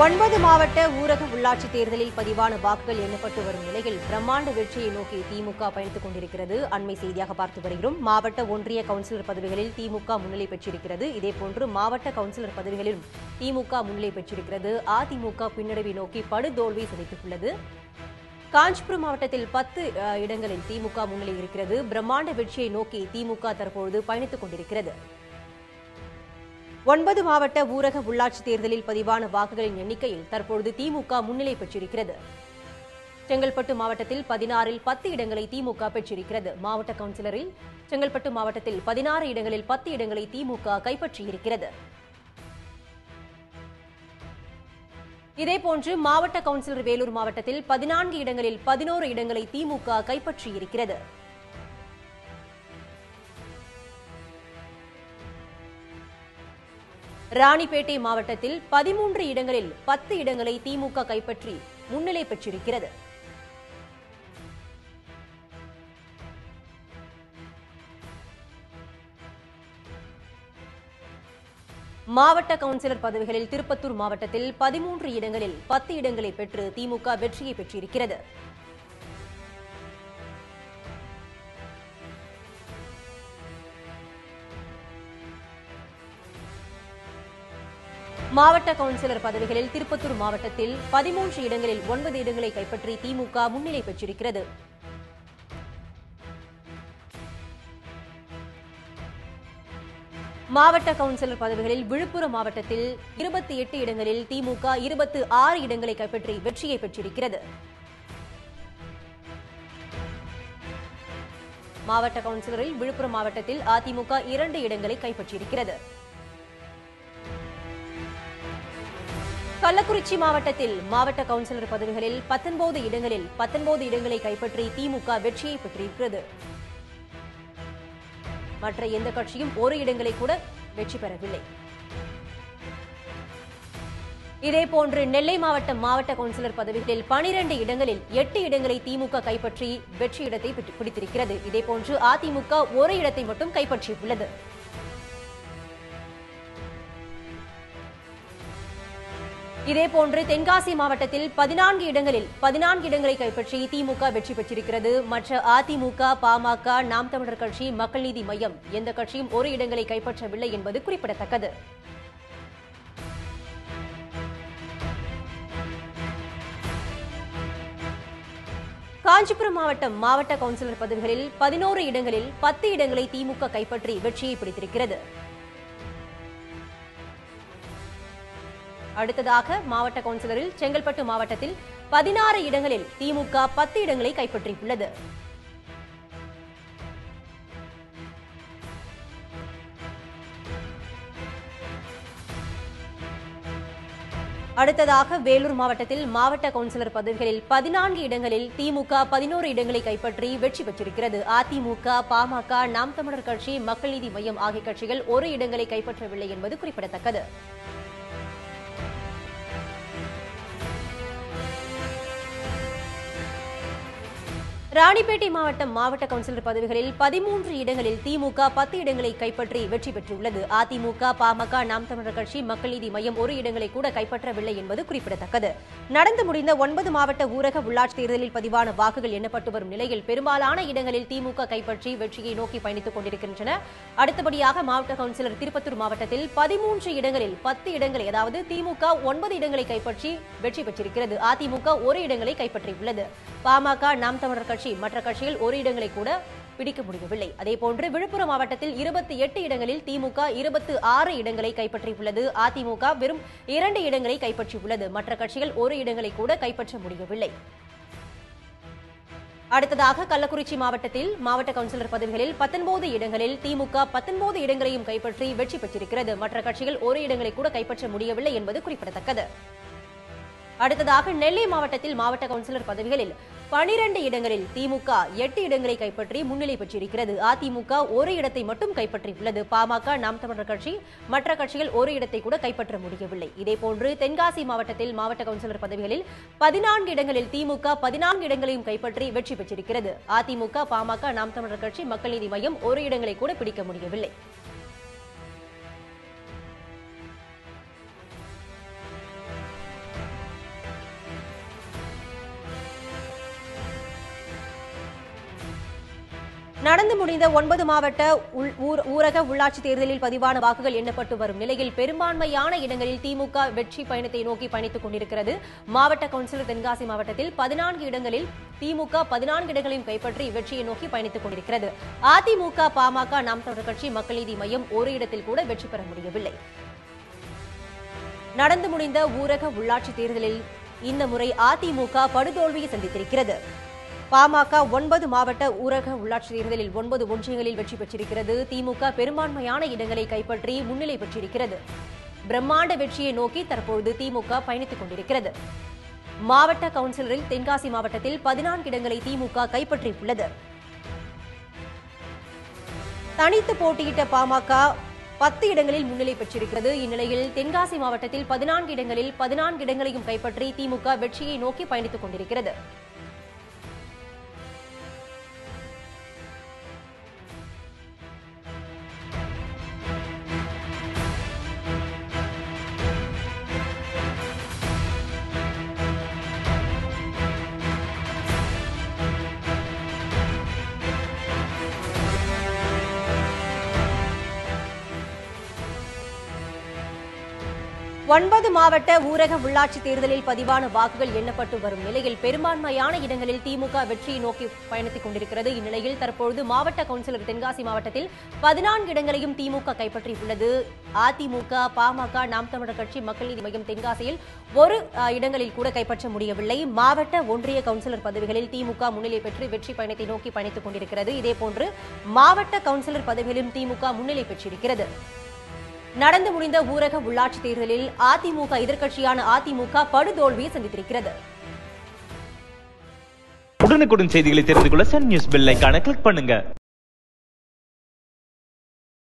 ஒன்பது மாவட்ட ஊரக உள்ளாட்சி தேர்தலில் பதிவான வாக்குகள் எண்ணப்பட்டு வரும் நிலையில் பிரம்மாண்ட வெற்றியை நோக்கி திமுக பயணித்துக் கொண்டிருக்கிறது அண்மை செய்தியாக பார்த்து வருகிறோம் மாவட்ட ஒன்றிய கவுன்சிலர் பதவிகளில் திமுக முன்னிலை பெற்றிருக்கிறது இதேபோன்று மாவட்ட கவுன்சிலர் பதவிகளிலும் திமுக முன்னிலை பெற்றிருக்கிறது அதிமுக பின்னடைவை நோக்கி படுதோல்வி சந்தித்துள்ளது காஞ்சிபுரம் மாவட்டத்தில் பத்து அஹ், இடங்களில் திமுக முன்னிலை இருக்கிறது பிரம்மாண்ட வெற்றியை நோக்கி திமுக தற்பொழுது பயணித்துக் கொண்டிருக்கிறது ஒன்பது மாவட்ட ஊரக உள்ளாட்சி தேர்தலில் பதிவான வாக்குகளின் எண்ணிக்கையில் தற்பொழுது திமுக முன்னிலை பெற்றிருக்கிறது செங்கல்பட்டு மாவட்டத்தில் பதினாறில் பத்து இடங்களை திமுக பெற்றிருக்கிறது மாவட்ட கவுன்சிலரில் செங்கல்பட்டு மாவட்டத்தில் பதினாறு இடங்களில் பத்து இடங்களை திமுக கைப்பற்றியிருக்கிறது இதேபோன்று மாவட்ட கவுன்சிலர் வேலூர் மாவட்டத்தில் பதினான்கு இடங்களில் பதினோரு இடங்களை திமுக கைப்பற்றியிருக்கிறது ராணிப்பேட்டை மாவட்டத்தில் பதிமூன்று இடங்களில் பத்து இடங்களை திமுக கைப்பற்றி முன்னிலை பெற்றிருக்கிறது மாவட்ட கவுன்சிலர் பதவிகளில் திருப்பத்தூர் மாவட்டத்தில் பதிமூன்று இடங்களில் பத்து இடங்களை பெற்று திமுக வெற்றியை பெற்றிருக்கிறது மாவட்ட கவுன்சிலர் பதவிகளில் திருப்பத்தூர் மாவட்டத்தில் பதிமூன்று இடங்களில் ஒன்பது இடங்களை கைப்பற்றி திமுக முன்னிலை பெற்றிருக்கிறது மாவட்ட கவுன்சிலர் பதவிகளில் விழுப்புரம் மாவட்டத்தில் இருபத்தி எட்டு இடங்களில் திமுக இருபத்து ஆறு இடங்களை கைப்பற்றி வெற்றியை பெற்றிருக்கிறது மாவட்ட கவுன்சிலரில் விழுப்புரம் மாவட்டத்தில் அதிமுக இரண்டு இடங்களை கைப்பற்றியிருக்கிறது கள்ளக்குறிச்சி மாவட்டத்தில் மாவட்ட கவுன்சிலர் பதவிகளில் பத்தொன்பது இடங்களில் பத்தொன்பது இடங்களை கைப்பற்றி திமுக வெற்றியை பெற்றிருக்கிறது மற்ற எந்த கட்சியும் ஒரு இடங்களை கூட வெற்றி பெறவில்லை இதேபோன்று நெல்லை மாவட்டம் மாவட்ட கவுன்சிலர் பதவிகளில் பனிரெண்டு இடங்களில் எட்டு இடங்களை திமுக கைப்பற்றி வெற்றி இடத்தை பிடி- பிடித்திருக்கிறது இதேபோன்று அதிமுக ஒரு இடத்தை மட்டும் கைப்பற்றியுள்ளது இதேபோன்று தென்காசி மாவட்டத்தில் பதினான்கு இடங்களில் பதினான்கு இடங்களை கைப்பற்றி திமுக வெற்றி பெற்றிருக்கிறது மற்ற அதிமுக பாமக நாம் தமிழர் கட்சி மக்கள் நீதி மையம் எந்த கட்சியும் ஒரு இடங்களை கைப்பற்றவில்லை என்பது குறிப்பிடத்தக்கது காஞ்சிபுரம் மாவட்டம் மாவட்ட கவுன்சிலர் பதவிகளில் பதினோரு இடங்களில் பத்து இடங்களை திமுக கைப்பற்றி வெற்றியை பிடித்திருக்கிறது அடுத்ததாக மாவட்ட கவுன்சிலரில் செங்கல்பட்டு மாவட்டத்தில் பதினாறு இடங்களில் திமுக பத்து இடங்களை கைப்பற்றியுள்ளது அடுத்ததாக வேலூர் மாவட்டத்தில் மாவட்ட கவுன்சிலர் பதவிகளில் பதினான்கு இடங்களில் திமுக பதினோரு இடங்களை கைப்பற்றி வெற்றி பெற்றிருக்கிறது அதிமுக பாமக நாம் தமிழர் கட்சி மக்கள் நீதி மையம் ஆகிய கட்சிகள் ஒரு இடங்களை கைப்பற்றவில்லை என்பது குறிப்பிடத்தக்கது ராணிப்பேட்டை மாவட்டம் மாவட்ட கவுன்சிலர் பதவிகளில் பதிமூன்று இடங்களில் திமுக பத்து இடங்களை கைப்பற்றி வெற்றி பெற்றுள்ளது அதிமுக பாமக நாம் தமிழர் கட்சி மக்கள் நீதி மையம் ஒரு இடங்களை கூட கைப்பற்றவில்லை என்பது குறிப்பிடத்தக்கது நடந்து முடிந்த ஒன்பது மாவட்ட ஊரக உள்ளாட்சி தேர்தலில் பதிவான வாக்குகள் எண்ணப்பட்டு வரும் நிலையில் பெரும்பாலான இடங்களில் திமுக கைப்பற்றி வெற்றியை நோக்கி பயணித்துக் கொண்டிருக்கின்றன அடுத்தபடியாக மாவட்ட கவுன்சிலர் திருப்பத்தூர் மாவட்டத்தில் பதிமூன்று இடங்களில் பத்து இடங்களை அதாவது திமுக ஒன்பது இடங்களை கைப்பற்றி வெற்றி பெற்றிருக்கிறது அதிமுக ஒரு இடங்களை கைப்பற்றியுள்ளது பாமக நாம் தமிழர் கட்சி மற்ற கட்சிகள் ஒரு இடங்களை கூட பிடிக்க முடியவில்லை அதேபோன்று விழுப்புரம் மாவட்டத்தில் இருபத்தி எட்டு இடங்களில் திமுக இருபத்து ஆறு இடங்களை கைப்பற்றியுள்ளது அதிமுக வெறும் இரண்டு இடங்களை கைப்பற்றியுள்ளது மற்ற கட்சிகள் ஒரு இடங்களை கூட கைப்பற்ற முடியவில்லை அடுத்ததாக கள்ளக்குறிச்சி மாவட்டத்தில் மாவட்ட கவுன்சிலர் பதவிகளில் பத்தொன்பது இடங்களில் திமுக பத்தொன்பது இடங்களையும் கைப்பற்றி வெற்றி பெற்றிருக்கிறது மற்ற கட்சிகள் ஒரு இடங்களை கூட கைப்பற்ற முடியவில்லை என்பது குறிப்பிடத்தக்கது அடுத்ததாக நெல்லை மாவட்டத்தில் மாவட்ட கவுன்சிலர் பதவிகளில் பனிரண்டு இடங்களில் திமுக எட்டு இடங்களை கைப்பற்றி முன்னிலை பெற்றிருக்கிறது அதிமுக ஒரு இடத்தை மட்டும் கைப்பற்றியுள்ளது பாமக நாம் தமிழர் கட்சி மற்ற கட்சிகள் ஒரு இடத்தை கூட கைப்பற்ற முடியவில்லை இதேபோன்று தென்காசி மாவட்டத்தில் மாவட்ட கவுன்சிலர் பதவிகளில் பதினான்கு இடங்களில் திமுக பதினான்கு இடங்களையும் கைப்பற்றி வெற்றி பெற்றிருக்கிறது அதிமுக பாமக நாம் தமிழர் கட்சி மக்கள் நீதி மையம் ஒரு இடங்களை கூட பிடிக்க முடியவில்லை நடந்து முடிந்த ஒன்பது மாவட்ட உள்- ஊர்- ஊரக உள்ளாட்சி தேர்தலில் பதிவான வாக்குகள் எண்ணப்பட்டு வரும் நிலையில் பெரும்பான்மையான இடங்களில் திமுக வெற்றி பயணத்தை நோக்கி பயணித்துக் கொண்டிருக்கிறது மாவட்ட கவுன்சிலர் தென்காசி மாவட்டத்தில் பதினான்கு இடங்களில் திமுக பதினான்கு இடங்களையும் கைப்பற்றி வெற்றியை நோக்கி பயணித்துக் கொண்டிருக்கிறது அதிமுக பாமக நாம் தமிழர் கட்சி மக்கள் நீதி மையம் ஒரு இடத்தில் கூட வெற்றி பெற முடியவில்லை நடந்து முடிந்த ஊரக உள்ளாட்சி தேர்தலில் இந்த முறை அதிமுக படுதோல்வியை சந்தித்திருக்கிறது பாமக ஒன்பது மாவட்ட ஊரக உள்ளாட்சி தேர்தலில் ஒன்பது ஒன்றியங்களில் வெற்றி பெற்றிருக்கிறது திமுக பெரும்பான்மையான இடங்களை கைப்பற்றி முன்னிலை பெற்றிருக்கிறது பிரம்மாண்ட வெற்றியை நோக்கி தற்பொழுது திமுக பயணித்துக் கொண்டிருக்கிறது மாவட்ட கவுன்சிலரில் தென்காசி மாவட்டத்தில் பதினான்கு இடங்களை திமுக கைப்பற்றியுள்ளது தனித்து போட்டியிட்ட பாமக பத்து இடங்களில் முன்னிலை பெற்றிருக்கிறது இந்நிலையில் தென்காசி மாவட்டத்தில் பதினான்கு இடங்களில் பதினான்கு இடங்களையும் கைப்பற்றி திமுக வெற்றியை நோக்கி பயணித்துக் கொண்டிருக்கிறது ஒன்பது மாவட்ட ஊரக உள்ளாட்சி தேர்தலில் பதிவான வாக்குகள் எண்ணப்பட்டு வரும் நிலையில் பெரும்பான்மையான இடங்களில் திமுக வெற்றியை நோக்கி பயணித்துக் கொண்டிருக்கிறது இந்நிலையில் தற்பொழுது மாவட்ட கவுன்சிலர் தென்காசி மாவட்டத்தில் பதினான்கு இடங்களையும் திமுக கைப்பற்றியுள்ளது அதிமுக பாமக நாம் தமிழர் கட்சி மக்கள் நீதி மையம் தென்காசியில் ஒரு அஹ், இடங்களில் கூட கைப்பற்ற முடியவில்லை மாவட்ட ஒன்றிய கவுன்சிலர் பதவிகளில் திமுக முன்னிலை பெற்று வெற்றி பயணத்தை நோக்கி பயணித்துக் கொண்டிருக்கிறது இதேபோன்று மாவட்ட கவுன்சிலர் பதவியிலும் திமுக முன்னிலை பெற்றிருக்கிறது நடந்து முடிந்த ஊரக உள்ளாட்சி தேர்தலில் அதிமுக எதிர்க்கட்சியான அதிமுக படுதோல்வியை சந்தித்திருக்கிறது உடனுக்குடன் செய்திகளை தெரிந்து கொள்ள சன் நியூஸ் பெல் ஐகானை கிளிக் பண்ணுங்க